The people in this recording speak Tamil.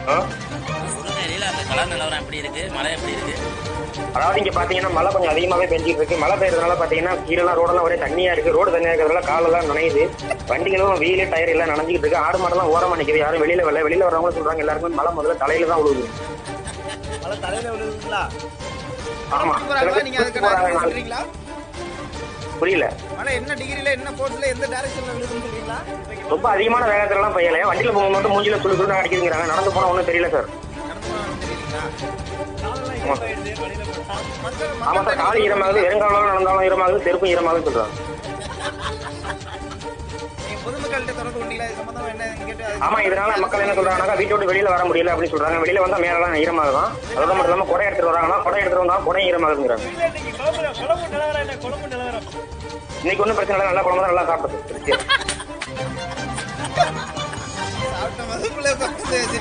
ஆ? சுடுநெறியில் அந்த கள நிலவரம் எப்படி இருக்கு மழை எப்படி இருக்கு அதாவது இங்க பாத்தீங்கன்னா மழை கொஞ்சம் அதிகமாவே பெஞ்சிட்டு இருக்கு மழை பெய்யறதுனால பாத்தீங்கன்னா கீழெல்லாம் ரோடெல்லாம் ஒரே தண்ணியா இருக்கு ரோடு தண்ணியா இருக்கிறதுனால காலெல்லாம் நனையுது வண்டிகளும் வீலு டயர் எல்லாம் நனைஞ்சிட்டு இருக்கு ஆடு மாடெல்லாம் ஓரமா நிக்குது யாரும் வெளியில வரல வெளியில வரவங்க சொல்றாங்க எல்லாருக்கும் மழை முதல்ல தலையில தான் விழுகுது மழை தலையில விழுதுங்களா ஆமா சில போறாங்களா பேர் நீங்க சுத்தி அதுக்கு போறாங்க நான் சொல்றீங்களா புரியல மழை என்ன டிகிரில என்ன போர்ஸ்ல எந்த டைரக்ஷன்ல விழுதுன்னு சொல்றீங்களா ரொம்ப அதிகமான வேகத்துல எல்லாம் பெய்யல வண்டியில போகும்போது மட்டும் மூஞ்சில சுழு சுழு அடிக்குதுங்கிறாங்க நடந்து போனா ஒண்ணும் தெரியல சார் நடந்து போனா தெரியுங்களா மத்த ஆமா சார் காலு ஈரமாகுது வெறுங்காலம் நடந்தாலும் ஈரமாகுது செருப்பும் ஈரமாகுதுன்னு சொல்றாங்க நீங்க பொதுமக்கள்கிட்ட தொடர்பு கொண்டீங்களா இது சம்பந்தமா என்ன கேட்டு அதுக்கு ஆமா இதனால மக்கள் என்ன சொல்றாங்கன்னா வீட்டை விட்டு வெளியில வர முடியல அப்படின்னு சொல்றாங்க வெளியில வந்தா மேலாம் ஈரமாகுதான் அதோட மட்டும் இல்லாம குடை எடுத்துட்டு வராங்கன்னா குடை எடுத்துட்டு வந்தா குடை ஈரமாகுதுங்கிறாங்க இன்னைக்கு ஒன்றும் பிரச்சனை இல்லை நல்லா குழம்பு தான் நல்லா சாப்பிட்டது சாப்பிட்ட மதுக்குள்ள பார்த்து